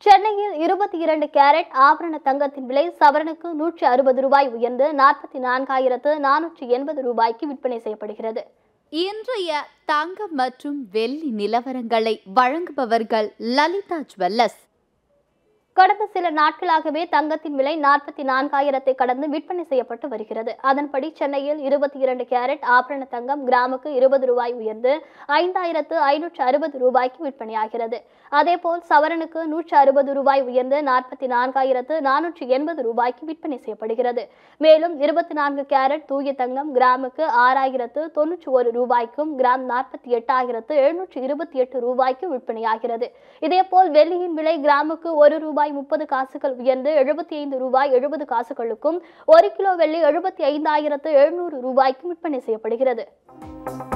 சென்னையில் இருபத்தி இரண்டு கேரட் ஆபரண தங்கத்தின் விலை சவரனுக்கு நூற்றி அறுபது ரூபாய் உயர்ந்து நாற்பத்தி நான்காயிரத்து நானூற்றி எண்பது ரூபாய்க்கு விற்பனை செய்யப்படுகிறது இன்றைய தங்கம் மற்றும் வெள்ளி நிலவரங்களை வழங்குபவர்கள் லலிதா ஜுவல்லர்ஸ் கடந்த சில நாட்களாகவே தங்கத்தின் விலை நாற்பத்தி நான்காயிரத்தை கடந்து விற்பனை செய்யப்பட்டு வருகிறது அதன்படி சென்னையில் இருபத்தி இரண்டு கேரட் ஆபரண தங்கம் கிராமுக்கு இருபது ரூபாய் உயர்ந்து ஐந்தாயிரத்து ஐநூற்று அறுபது ரூபாய்க்கு விற்பனையாகிறது அதேபோல் சவரனுக்கு நூற்று அறுபது ரூபாய் உயர்ந்து நாற்பத்தி நான்காயிரத்து நானூற்றி எண்பது ரூபாய்க்கு விற்பனை செய்யப்படுகிறது மேலும் இருபத்தி நான்கு கேரட் தூய தங்கம் கிராமுக்கு ஆறாயிரத்து தொன்னூற்றி ஒரு ரூபாய்க்கும் கிராம் நாற்பத்தி எட்டாயிரத்து எழுநூற்றி இருபத்தி எட்டு ரூபாய்க்கு விற்பனையாகிறது இதேபோல் வெள்ளியின் விலை கிராமுக்கு ஒரு ரூபாய் முப்பது காசுகள் உயர்ந்து எழுபத்தி ஐந்து ரூபாய் எழுபது காசுகளுக்கும் ஒரு கிலோ வெள்ளி எழுபத்தி ஐந்தாயிரத்து எழுநூறு ரூபாய்க்கும் விற்பனை செய்யப்படுகிறது